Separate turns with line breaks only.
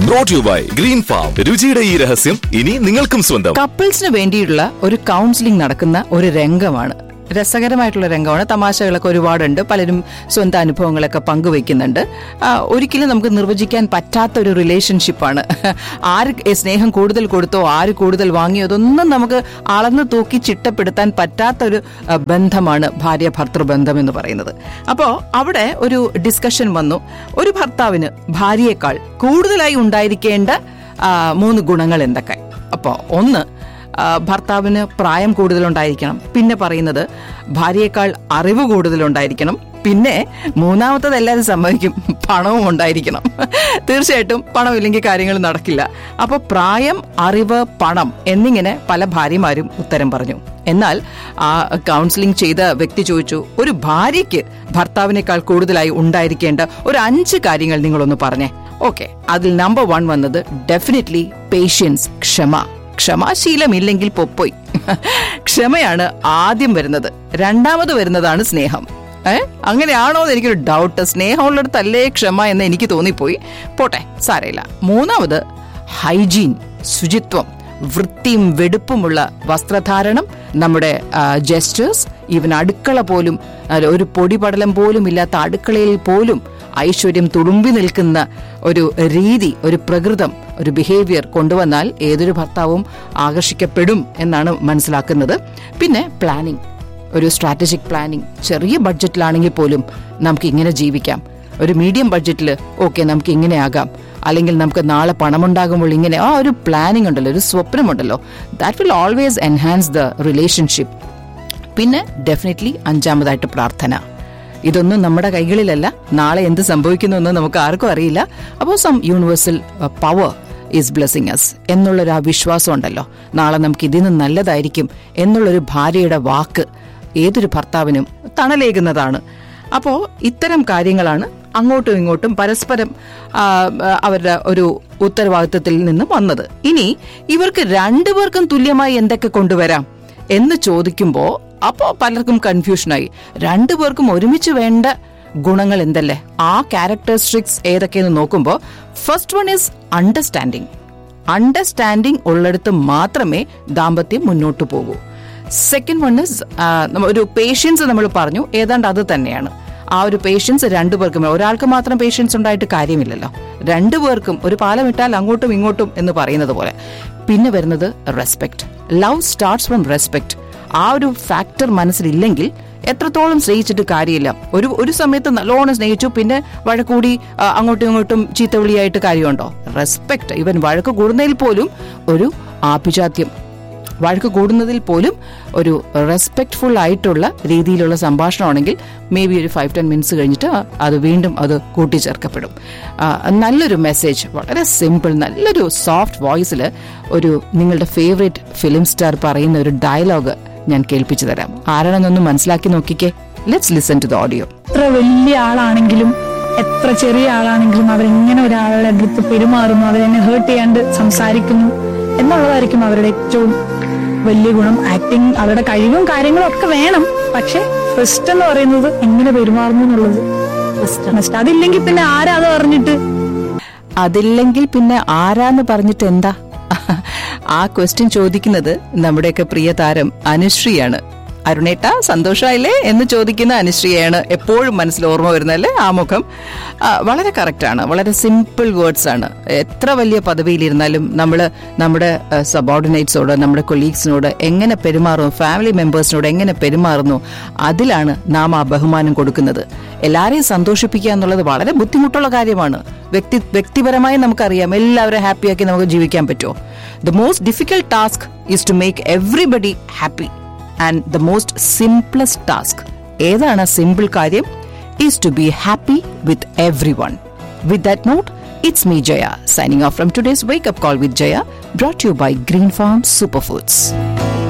brought you by green farm രുചിയുടെ ഈ രഹസ്യം ഇനി നിങ്ങൾക്കും സ്വന്തം
കപ്പിൾസിന് വേണ്ടിയുള്ള ഒരു കൗൺസിലിംഗ് നടക്കുന്ന ഒരു രംഗമാണ് രസകരമായിട്ടുള്ള രംഗമാണ് തമാശകളൊക്കെ ഒരുപാടുണ്ട് പലരും സ്വന്തം അനുഭവങ്ങളൊക്കെ പങ്കുവെക്കുന്നുണ്ട് ആ, ഒരിക്കലും നമുക്ക് നിർവചിക്കാൻ പറ്റാത്ത ഒരു റിലേഷൻഷിപ്പാണ് ആര് സ്നേഹം കൂടുതൽ കൊടുത്തോ ആര് കൂടുതൽ വാങ്ങിയോ അതൊന്നും നമുക്ക് അളന്ന് തൂക്കി ചിട്ടപ്പെടുത്താൻ പറ്റാത്ത ഒരു ആ, ബന്ധമാണ് ഭാര്യ ഭർത്തൃ ബന്ധം എന്ന് പറയുന്നത് അപ്പോൾ അവിടെ ഒരു ഡിസ്കഷൻ വന്നു ഒരു ഭർത്താവിന് ഭാര്യയേക്കാൾ കൂടുതലായി ഉണ്ടായിരിക്കേണ്ട ആ, മൂന്ന് ഗുണങ്ങൾ എന്തൊക്കെ അപ്പോൾ ഒന്ന് ആ, ഭർത്താവിന് പ്രായം കൂടുതലുണ്ടായിരിക്കണം പിന്നെ പറയുന്നത് ഭാര്യയേക്കാൾ അറിവ് കൂടുതലുണ്ടായിരിക്കണം പിന്നെ മൂന്നാമത്തത് എല്ലാവരും സമ്മതിക്കും പണവും ഉണ്ടായിരിക്കണം തീർച്ചയായിട്ടും പണം ഇല്ലെങ്കിൽ കാര്യങ്ങൾ നടക്കില്ല അപ്പോൾ പ്രായം അറിവ് പണം എന്നിങ്ങനെ പല ഭാര്യമാരും ഉത്തരം പറഞ്ഞു എന്നാൽ ആ കൗൺസിലിംഗ് ചെയ്ത വ്യക്തി ചോദിച്ചു ഒരു ഭാര്യയ്ക്ക് ഭർത്താവിനേക്കാൾ കൂടുതലായി ഉണ്ടായിരിക്കേണ്ട ഒരു അഞ്ച് കാര്യങ്ങൾ നിങ്ങളൊന്ന് പറഞ്ഞേ ഓക്കെ അതിൽ നമ്പർ വൺ വന്നത് ഡെഫിനറ്റ്ലി പേഷ്യൻസ് ക്ഷമ ക്ഷമാശീലമില്ലെങ്കിൽ പൊപ്പോയി ക്ഷമയാണ് ആദ്യം വരുന്നത് രണ്ടാമത് വരുന്നതാണ് സ്നേഹം ഏ അങ്ങനെയാണോ എന്ന് എനിക്കൊരു ഡൗട്ട് സ്നേഹമുള്ളിടത്തല്ലേ ക്ഷമ എന്ന് എനിക്ക് തോന്നിപ്പോയി പോട്ടെ സാരയില്ല മൂന്നാമത് ഹൈജീൻ ശുചിത്വം വൃത്തിയും വെടുപ്പുമുള്ള വസ്ത്രധാരണം നമ്മുടെ ജസ്റ്റേഴ്സ് ഈവൻ അടുക്കള പോലും അല്ല, ഒരു പൊടിപടലം പോലും ഇല്ലാത്ത അടുക്കളയിൽ പോലും ഐശ്വര്യം തുളുമ്പി നിൽക്കുന്ന ഒരു രീതി ഒരു പ്രകൃതം ഒരു ബിഹേവിയർ കൊണ്ടുവന്നാൽ ഏതൊരു ഭർത്താവും ആകർഷിക്കപ്പെടും എന്നാണ് മനസ്സിലാക്കുന്നത് പിന്നെ പ്ലാനിങ് ഒരു സ്ട്രാറ്റജിക് പ്ലാനിങ് ചെറിയ ബഡ്ജറ്റിലാണെങ്കിൽ പോലും നമുക്ക് ഇങ്ങനെ ജീവിക്കാം ഒരു മീഡിയം ബഡ്ജറ്റിൽ ഓക്കെ നമുക്ക് ഇങ്ങനെ ആകാം അല്ലെങ്കിൽ നമുക്ക് നാളെ പണമുണ്ടാകുമ്പോൾ ഇങ്ങനെ ആ ഒരു പ്ലാനിങ് ഉണ്ടല്ലോ ഒരു സ്വപ്നമുണ്ടല്ലോ that will always enhance the relationship പിന്നെ ഡെഫിനറ്റ്ലി അഞ്ചാമതായിട്ട് പ്രാർത്ഥന ഇതൊന്നും നമ്മുടെ കൈകളിലല്ല നാളെ എന്ത് സംഭവിക്കുന്നു എന്ന് നമുക്ക് ആർക്കും അറിയില്ല അപ്പോൾ some universal power is blessing us എന്നുള്ളൊരു ആ വിശ്വാസം ഉണ്ടല്ലോ നാളെ നമുക്ക് ഇതിൽ നിന്ന് നല്ലതായിരിക്കും എന്നുള്ളൊരു ഭാര്യയുടെ വാക്ക് ഏതൊരു ഭർത്താവിനും തണലേകുന്നതാണ് അപ്പോൾ ഇത്തരം കാര്യങ്ങളാണ് അങ്ങോട്ടും ഇങ്ങോട്ടും പരസ്പരം ആ, ആ, അവരുടെ ഒരു ഉത്തരവാദിത്വത്തിൽ നിന്ന് വന്നത് ഇനി ഇവർക്ക് രണ്ടുപേർക്കും തുല്യമായി എന്തൊക്കെ കൊണ്ടുവരാം എന്ന് ചോദിക്കുമ്പോൾ അപ്പോൾ പലർക്കും കൺഫ്യൂഷനായി രണ്ടുപേർക്കും ഒരുമിച്ച് വേണ്ട ഗുണങ്ങൾ എന്തല്ലേ ആ ക്യാരക്ടറിസ്റ്റിക്സ് ഏതൊക്കെയെന്ന് നോക്കുമ്പോൾ first one is understanding understanding ഉള്ളിടത്ത് മാത്രമേ ദാമ്പത്യം മുന്നോട്ട് പോകൂ സെക്കൻഡ് വൺ ഇസ് ഒരു പേഷ്യൻസ് നമ്മൾ പറഞ്ഞു ഏതാണ്ട് അത് തന്നെയാണ് ആ ഒരു പേഷ്യൻസ് രണ്ടുപേർക്കും ഒരാൾക്ക് മാത്രം പേഷ്യൻസ് ഉണ്ടായിട്ട് കാര്യമില്ലല്ലോ രണ്ടുപേർക്കും ഒരു പാലം ഇട്ടാൽ അങ്ങോട്ടും ഇങ്ങോട്ടും എന്ന് പറയുന്നത് പോലെ പിന്നെ വരുന്നത് respect love starts from respect ആ ഒരു ഫാക്ടർ മനസ്സിലില്ലെങ്കിൽ എത്രത്തോളം സ്നേഹിച്ചിട്ട് കാര്യമില്ല ഒരു ഒരു സമയത്ത് നല്ലോണം സ്നേഹിച്ചു പിന്നെ വഴക്കൂടി ആ, അങ്ങോട്ടും ഇങ്ങോട്ടും ചീത്തവിളിയായിട്ട് കാര്യമുണ്ടോ റെസ്പെക്ട് ഇവൻ വഴക്ക് കൂടുന്നതിൽ പോലും ഒരു ആഭിജാത്യം വഴക്ക് കൂടുന്നതിൽ പോലും ഒരു റെസ്പെക്ട്ഫുൾ ആയിട്ടുള്ള രീതിയിലുള്ള സംഭാഷണമാണെങ്കിൽ മേ ബി ഒരു ഫൈവ് ടെൻ മിനിറ്റ്സ് കഴിഞ്ഞിട്ട് അത് വീണ്ടും അത് കൂട്ടിച്ചേർക്കപ്പെടും ആ, നല്ലൊരു മെസ്സേജ് വളരെ സിമ്പിൾ നല്ലൊരു സോഫ്റ്റ് വോയിസിൽ ഒരു നിങ്ങളുടെ ഫേവറേറ്റ് ഫിലിം സ്റ്റാർ പറയുന്ന ഒരു ഡയലോഗ് ഞാൻ കേൾപ്പിച്ചു തരാം ആരാണെന്നൊന്ന് മനസ്സിലാക്കി നോക്കിക്കേ let's listen to the audio
എത്ര വലിയ ആളാണെങ്കിലും എത്ര ചെറിയ ആളാണെങ്കിലും അവരെങ്ങനെ ഒരാളുടെ അടുത്ത് പെരുമാറുന്നു അവരെന്നെ ഹേർട്ട് ചെയ്യാണ്ട് സംസാരിക്കുന്നു എന്നുള്ളതായിരിക്കും അവരുടെ ഏറ്റവും വലിയ ഗുണം ആക്ടിങ് അവരുടെ കഴിവും കാര്യങ്ങളും ഒക്കെ വേണം പക്ഷെ ഫസ്റ്റ് എന്ന് പറയുന്നത് എങ്ങനെ പെരുമാറുന്നു എന്നുള്ളത് ഫസ്റ്റ് അതില്ലെങ്കിൽ പിന്നെ ആരാ അത് പറഞ്ഞിട്ട്
അതില്ലെങ്കിൽ പിന്നെ ആരാന്ന് പറഞ്ഞിട്ട് എന്താ ആ ക്വസ്റ്റ്യൻ ചോദിക്കുന്നത് നമ്മുടെയൊക്കെ പ്രിയ താരം അനുശ്രീയാണ് അരുണേട്ട സന്തോഷമായില്ലേ എന്ന് ചോദിക്കുന്ന അനുശ്രീയാണ് എപ്പോഴും മനസ്സിൽ ഓർമ്മ വരുന്നല്ലേ ആ മുഖം ആ, വളരെ കറക്റ്റാണ് വളരെ സിമ്പിൾ വേർഡ്സ് ആണ് എത്ര വലിയ പദവിയിലിരുന്നാലും നമ്മൾ നമ്മുടെ സബോർഡിനേറ്റ്സോട് നമ്മുടെ കൊളീഗ്സിനോട് എങ്ങനെ പെരുമാറുന്നു ഫാമിലി മെമ്പേഴ്സിനോട് എങ്ങനെ പെരുമാറുന്നു അതിലാണ് നാം ആ ബഹുമാനം കൊടുക്കുന്നത് എല്ലാവരെയും സന്തോഷിപ്പിക്കുക എന്നുള്ളത് വളരെ ബുദ്ധിമുട്ടുള്ള കാര്യമാണ് വ്യക്തി വ്യക്തിപരമായി നമുക്കറിയാം എല്ലാവരും ഹാപ്പിയാക്കി നമുക്ക് ജീവിക്കാൻ പറ്റുമോ the most difficult task is to make everybody happy and the most simplest task ഏതാണ് സിമ്പിൾ കാര്യം is to be happy with everyone with that note it's me Jaya signing off from today's wake up call with Jaya brought you by green farm super foods